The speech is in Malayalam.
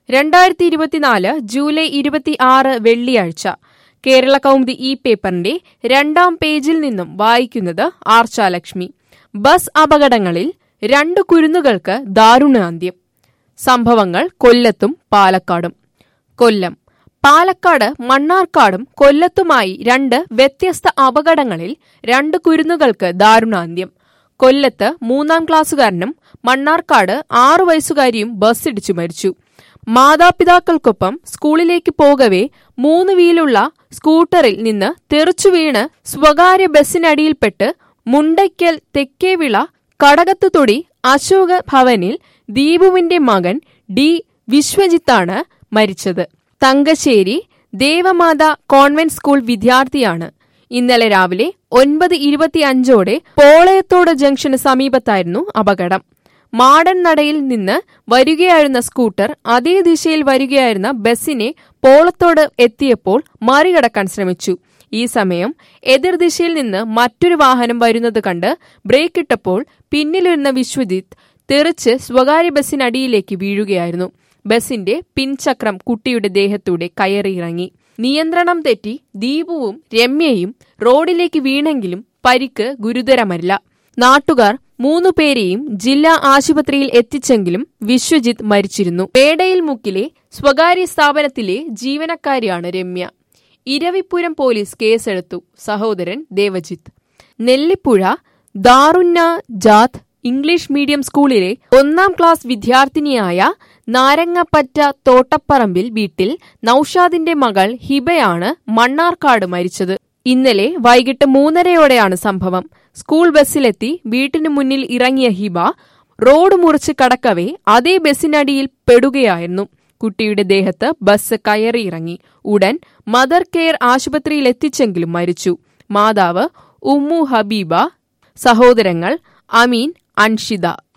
രണ്ടായിരത്തി ഇരുപത്തിനാല് ജൂലൈ ഇരുപത്തി ആറ് വെള്ളിയാഴ്ച കേരള കൗമുദി ഈ പേപ്പറിന്റെ രണ്ടാം പേജിൽ നിന്നും വായിക്കുന്നത് ആർച്ചാലക്ഷ്മി ബസ് അപകടങ്ങളിൽ രണ്ടു കുരുന്നുകൾക്ക് ദാരുണാന്ത്യം സംഭവങ്ങൾ കൊല്ലത്തും പാലക്കാടും കൊല്ലം പാലക്കാട് മണ്ണാർക്കാടും കൊല്ലത്തുമായി രണ്ട് വ്യത്യസ്ത അപകടങ്ങളിൽ രണ്ട് കുരുന്നുകൾക്ക് ദാരുണാന്ത്യം കൊല്ലത്ത് മൂന്നാം ക്ലാസ്സുകാരനും മണ്ണാർക്കാട് ആറു വയസ്സുകാരിയും ബസ്സിടിച്ചു മരിച്ചു മാതാപിതാക്കൾക്കൊപ്പം സ്കൂളിലേക്ക് പോകവേ മൂന്ന് വീലുള്ള സ്കൂട്ടറിൽ നിന്ന് തെറിച്ചു വീണ് സ്വകാര്യ ബസ്സിനടിയിൽപ്പെട്ട് മുണ്ടയ്ക്കൽ തെക്കേവിള കടകത്തുതൊടി അശോക ഭവനിൽ ദീപുവിന്റെ മകൻ ഡി വിശ്വജിത്താണ് മരിച്ചത് തങ്കശ്ശേരി ദേവമാത കോൺവെന്റ് സ്കൂൾ വിദ്യാർത്ഥിയാണ് ഇന്നലെ രാവിലെ ഒൻപത് ഇരുപത്തിയഞ്ചോടെ പോളയത്തോട് ജംഗ്ഷന് സമീപത്തായിരുന്നു അപകടം മാടൻ നടയിൽ നിന്ന് വരികയായിരുന്ന സ്കൂട്ടർ അതേ ദിശയിൽ വരികയായിരുന്ന ബസ്സിനെ പോളത്തോട് എത്തിയപ്പോൾ മറികടക്കാൻ ശ്രമിച്ചു ഈ സമയം എതിർദിശയിൽ നിന്ന് മറ്റൊരു വാഹനം വരുന്നത് കണ്ട് ബ്രേക്കിട്ടപ്പോൾ പിന്നിലിരുന്ന വിശ്വജിത്ത് തെറിച്ച് സ്വകാര്യ ബസ്സിനടിയിലേക്ക് വീഴുകയായിരുന്നു ബസിന്റെ പിൻചക്രം കുട്ടിയുടെ ദേഹത്തൂടെ കയറിയിറങ്ങി നിയന്ത്രണം തെറ്റി ദീപുവും രമ്യയും റോഡിലേക്ക് വീണെങ്കിലും പരിക്ക് ഗുരുതരമല്ല നാട്ടുകാർ മൂന്നു പേരെയും ജില്ലാ ആശുപത്രിയിൽ എത്തിച്ചെങ്കിലും വിശ്വജിത്ത് മരിച്ചിരുന്നു പേടയിൽ മുക്കിലെ സ്വകാര്യ സ്ഥാപനത്തിലെ ജീവനക്കാരിയാണ് രമ്യ ഇരവിപുരം പോലീസ് കേസെടുത്തു സഹോദരൻ Devajith Nellippuzha Darunnajath English medium സ്കൂളിലെ ഒന്നാം ക്ലാസ് വിദ്യാർത്ഥിനിയായ നാരങ്ങപ്പറ്റ തോട്ടപ്പറമ്പിൽ വീട്ടിൽ നൌഷാദിന്റെ മകൾ ഹിബയാണ് മണ്ണാർക്കാട് മരിച്ചത് ഇന്നലെ വൈകിട്ട് മൂന്നരയോടെയാണ് സംഭവം സ്കൂൾ ബസ്സിലെത്തി വീട്ടിനു മുന്നിൽ ഇറങ്ങിയ ഹിബ റോഡ് മുറിച്ച് കടക്കവേ അതേ ബസ്സിനടിയിൽ പെടുകയായിരുന്നു കുട്ടിയുടെ ദേഹത്ത് ബസ് കയറിയിറങ്ങി ഉടൻ മദർ കെയർ ആശുപത്രിയിൽ എത്തിച്ചെങ്കിലും മരിച്ചു മാതാവ് ഉമ്മു ഹബീബ സഹോദരങ്ങൾ അമീൻ അൻഷിത